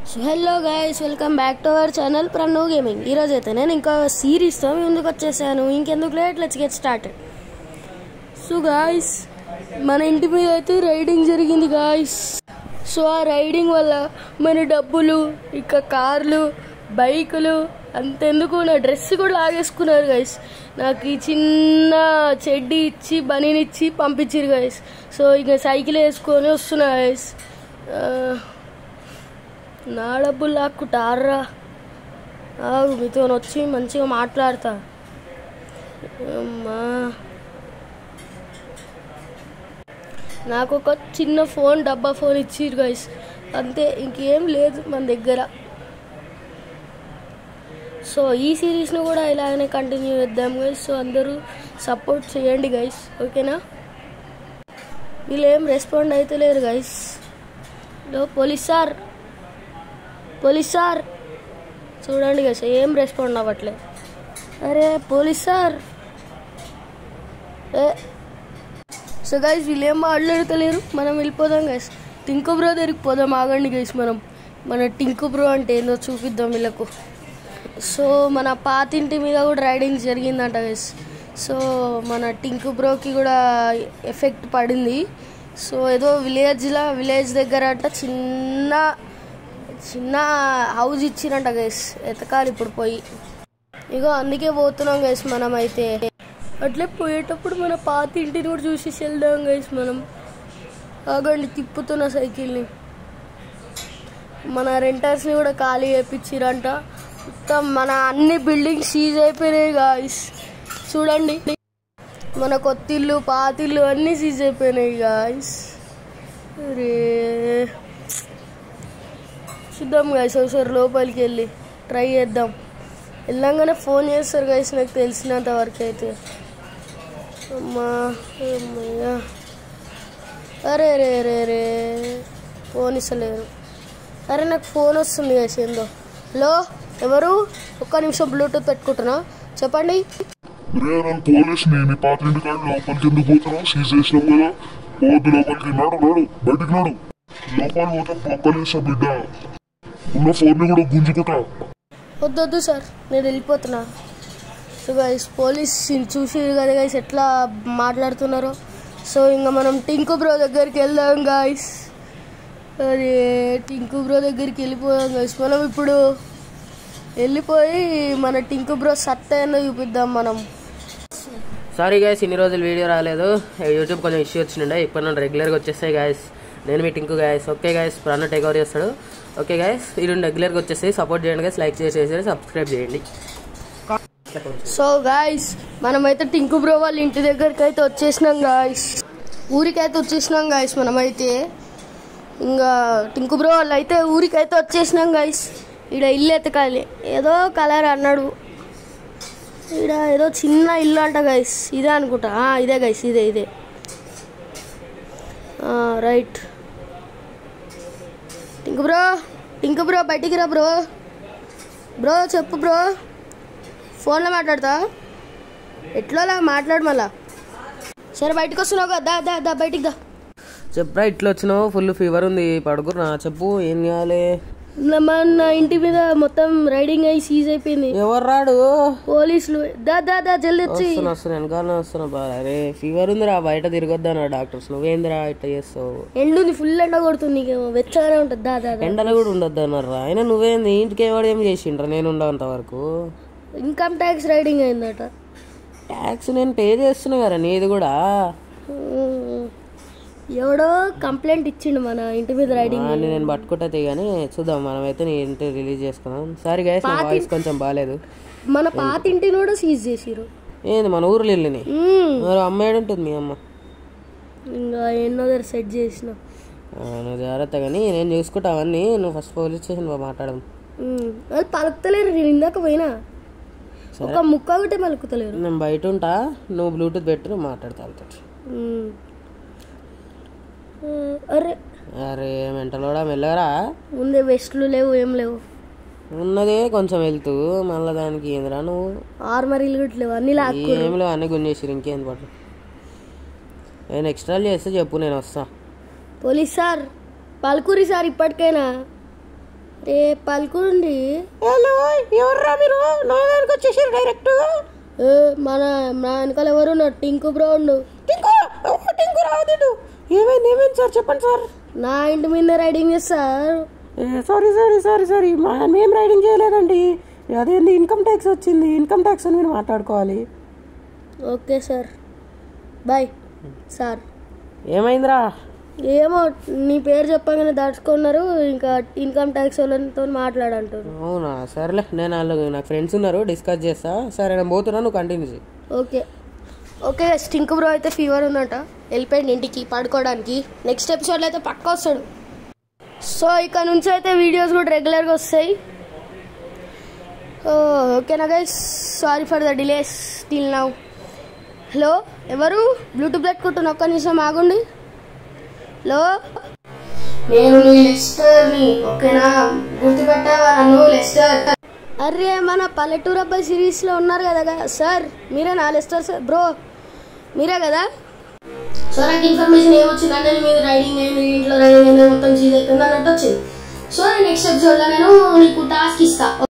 So hello guys welcome back to our channel ప్రన్నో gaming ఈరోజు అయితే నేను ఇంకా సిరీస్తో మీ ముందుకు వచ్చేసాను ఇంకెందుకు late let's get start so guys మన ఇంటి మీద అయితే రైడింగ్ జరిగింది గాయస్ సో ఆ రైడింగ్ వల్ల మన డబ్బులు ఇక కార్లు బైకులు అంతెందుకు నా డ్రెస్ కూడా లాగేసుకున్నారు గైస్ నాకు ఈ చిన్న చెడ్డీ ఇచ్చి బనీని ఇచ్చి పంపించారు గైస్ సో ఇక సైకిల్ వేసుకొని వస్తున్నా గైస్ నా డబ్బులు లాక్కుంటారా ఆగు మీతో వచ్చి మంచిగా మాట్లాడతా అమ్మా నాకు ఒక చిన్న ఫోన్ డబ్బా ఫోన్ ఇచ్చిర్రు గైస్ అంతే ఇంకేం లేదు మన దగ్గర సో ఈ సిరీస్ను కూడా ఇలాగనే కంటిన్యూ చేద్దాం గైస్ సో అందరూ సపోర్ట్ చేయండి గైస్ ఓకేనా వీళ్ళు ఏం రెస్పాండ్ అయితే లేరు గైస్ లో పోలీస్ సార్ పోలీస్ సార్ చూడండి గైస్ ఏం రెస్పాండ్ అవ్వట్లే అరే పోలీస్ సార్ ఏ సో గైస్ వీళ్ళు ఏం మాట్లాడతలేరు మనం వెళ్ళిపోదాం గైస్ టింకు బ్రో దగ్గరికి పోదాం ఆగండి గైస్ మనం మన టింకు బ్రో అంటే ఏందో చూపిద్దాం వీళ్ళకు సో మన పాతింటి మీద కూడా రైడింగ్ జరిగిందంట గైస్ సో మన టింకు బ్రోకి కూడా ఎఫెక్ట్ పడింది సో ఏదో విలేజ్లో విలేజ్ దగ్గర అంట చిన్న చిన్న హౌస్ ఇచ్చిరంట గైస్ ఎతకాలి ఇప్పుడు పోయి ఇగో అందుకే పోతున్నాం గైస్ మనం అయితే అట్లే పోయేటప్పుడు మన పాత ఇంటిని కూడా చూసి వెళ్దాం గైస్ మనం ఆగండి తిప్పుతున్న సైకిల్ని మన రెంటర్స్ని కూడా ఖాళీ చేయించిరంట మొత్తం మన అన్ని బిల్డింగ్స్ సీజ్ అయిపోయినాయి గాయస్ చూడండి మన కొత్తిల్లు పాతిల్లు అన్నీ సీజ్ అయిపోయినాయి గాయస్ రే చూద్దాం గాయస్ ఒకసారి లోపలికి వెళ్ళి ట్రై చేద్దాం వెళ్ళంగానే ఫోన్ చేస్తారు గైస్ నాకు తెలిసినంత వరకు అయితే అమ్మా అమ్మయ్యా అరే రే రే రే ఫోన్ ఇస్తలేరు అరే నాకు ఫోన్ వస్తుంది గైస్ ఏందో హలో ఎవరు ఒక్క నిమిషం బ్లూటూత్ పెట్టుకుంటున్నా చెప్పండి రే నన్ను పోలీస్ నేను పాత ఇంటి కాడ లోపలికి ఎందుకు పోతున్నావు సీజ్ చేసినాం కదా పోవద్దు లోపలికి నాడు నాడు బయటికి నాడు లోపల పోతే పొక్కలేసా బిడ్డ ఉన్న ఫోన్ని కూడా గుంజుకుంటా వద్దొద్దు సార్ నేను వెళ్ళిపోతున్నా సో గైస్ పోలీస్ చూసి కదా గైస్ ఎట్లా మాట్లాడుతున్నారో సో ఇంకా మనం టింకు బ్రో దగ్గరికి వెళ్దాం గాయస్ అరే టింకు బ్రో దగ్గరికి వెళ్ళిపోయాం గైస్ మనం ఇప్పుడు వెళ్ళిపోయి మన టింకు బ్రో సత్తా ఏందో చూపిద్దాం మనం సారీ గాయస్ ఇన్ని రోజులు వీడియో రాలేదు యూట్యూబ్ కొంచెం ఇష్యూ వచ్చిండే ఇప్పుడు నన్ను రెగ్యులర్గా వచ్చేస్తాయి గాయస్ నేను మీ Tinku guys okay guys Prana take over చేస్తాడు ఓకే గాయస్ ఈ రెండు రెగ్యులర్గా వచ్చేస్తాయి సపోర్ట్ చేయండి గాయస్ లైక్ చేసేసి సబ్స్క్రైబ్ చేయండి సో గాయస్ మనమైతే టింకు బ్రో వాళ్ళ ఇంటి దగ్గరికి అయితే వచ్చేసినాం గాయస్ ఊరికైతే వచ్చేసినాం గాయస్ మనమైతే ఇంకా టింకు బ్రో వాళ్ళు అయితే ఊరికైతే వచ్చేసినాం గాయస్ ఈడ ఇల్లు ఎతకాలి ఏదో కలర్ అన్నాడు ఈడ ఏదో చిన్న ఇల్లు అంట గైస్ ఇదే అనుకుంటా ఆ, ఇదే గైస్ ఇదే ఇదే ఆ, right Tinku bro Tinku bro బయటికి రా బ్రో బ్రో చెప్పు బ్రో ఫోన్లో మాట్లాడతా ఎట్లా మాట్లాడు మళ్ళా సరే బయటకు వస్తున్నావు కదా దా దా దా బయటికి దా చెప్పరా ఇట్లా వచ్చినావు ఫుల్ ఫీవర్ ఉంది పడుకురా చెప్పు ఏం చేయాలి నా- మన ఇంటి మీద మొత్తం రైడింగ్ అయ్యి సీజ్ అయిపోయింది ఎవరు రాడు పోలీసులు దా దా దా జల్ది వచ్చి వస్తున్నా వస్తున్నా వెనకాల వస్తున్నా బా అరే ఫీవర్ ఉందిరా బయట తిరగొద్దన్నా డాక్టర్స్ నువ్వేందిరా ఇట్లా చేస్తావు ఎండుంది ఫుల్ ఎండ కొడుతుంది నీకు వెచ్చగానే ఉంటుంది దా దా దా ఎండలు కూడా ఉండొద్దు అన్నారా అయినా నువ్వేంది ఇంటికి ఎవడు ఏం చేసిండ్రా నేను ఉండవంత వరకు ఇన్కమ్ ట్యాక్స్ రైడింగ్ అయిందట ట్యాక్స్ నేను పే చేస్తున్నా కదా నీది కూడా ఉమ్. ఎవడో కంప్లైంట్ ఇచ్చిండు మన ఇంటి మీద రైడింగ్ వాడిని నేను పట్టుకుంటే కానీ చూద్దాం మనమైతే నీ ఇంటి రిలీజ్ చేసుకున్నాం సారీ గైస్ నా వాయిస్ కొంచెం బాగాలేదు మన పాత ఇంటిని కూడా సీజ్ చేసిరు ఏంది మన ఊర్లో వెళ్ళిని ఉమ్. మరి అమ్మాయి ఉంటుంది మీ అమ్మ ఇంకా ఎన్నో దగ్గర సెట్ చేసిన ఆ, నువ్వు జాగ్రత్త కానీ నేను చూసుకుంటా అవన్నీ నువ్వు ఫస్ట్ పోలీస్ స్టేషన్ మాట్లాడడం ఉమ్. వాళ్ళు పలుకుతలేరు నేను ఇందాక పోయినా ఒక ముక్క ఒకటే పలుకుతలేరు నేను బయట ఉంటా నువ్వు బ్లూటూత్ పెట్టు నువ్వు మాట్లాడతా వాళ్ళతో ఉమ్. ఆ, అరే అరే మెంటల్ కూడా మెల్లగరా ముందే వెస్ట్లు లేవు ఏం లేవు ఉన్నదే కొంచెం వెళ్తూ మళ్ళీ దానికి ఏందిరా నువ్వు ఆర్మరీలు కూడా లేవు అన్ని లాక్ ఏం లేవు అన్నీ గుంజేసిరు ఇంకేంది పట్టు నేను ఎక్స్ట్రా చేస్తే చెప్పు నేను వస్తా పోలీస్ సార్ పలుకురి సార్ ఇప్పటికైనా ఏ పలుకురండి హలో ఎవర్రా మీరు నా దానికి వచ్చేసారు డైరెక్ట్ ఏ మన నా వెనకాల ఎవరు నా టింకు బ్రో ఉండు టింకు టింకు రావద్దు ఏమైంది ఏమైంది సార్ చెప్పండి సార్ నా ఇంటి మీద రైడింగ్ చేస్తారు సారీ సారీ సారీ సారీ మేము రైడింగ్ చేయలేదండి అదేంది ఇన్కమ్ ట్యాక్స్ వచ్చింది ఇన్కమ్ ట్యాక్స్ అని మీరు మాట్లాడుకోవాలి ఓకే సార్ బాయ్ సార్ ఏమైందిరా ఏమో నీ పేరు చెప్పగానే దాచుకున్నారు ఇంకా ఇన్కమ్ ట్యాక్స్ వాళ్ళతో మాట్లాడంటారు అవునా సరేలే నేను వాళ్ళు నాకు ఫ్రెండ్స్ ఉన్నారు డిస్కస్ చేస్తా సరే నేను పోతున్నా నువ్వు కంటిన్యూ చేయి ఓకే ఓకే స్టింక్ బ్రో అయితే ఫీవర్ ఉందంట వెళ్ళిపోయింది ఇంటికి పడుకోవడానికి నెక్స్ట్ ఎపిసోడ్లో అయితే పక్క వస్తాడు సో ఇక నుంచి అయితే వీడియోస్ కూడా రెగ్యులర్గా వస్తాయి ఓకేనా guys sorry for the delays till now hello ఎవరు బ్లూటూత్ పెట్టుకుంటున్నా ఒక్క నిమిషం ఆగుండి హలో నేను నీ లెస్టర్ని ఓకేనా గుర్తుపెట్టావా నన్ను లెస్టర్ అరే మన పల్లెటూరు అబ్బాయి సిరీస్లో ఉన్నారు కదా సార్ మీరే నా లెస్టర్ సార్ బ్రో మీరే కదా సో నాకు ఇన్ఫర్మేషన్ ఏమొచ్చింది అంటే మీద రైడింగ్ అయింది ఇంట్లో రైడింగ్ అయింది మొత్తం చీజ్ అయిపోయింది అన్నట్టు వచ్చింది సో నెక్స్ట్ ఎపిసోడ్లో నేను నీకు టాస్క్ ఇస్తా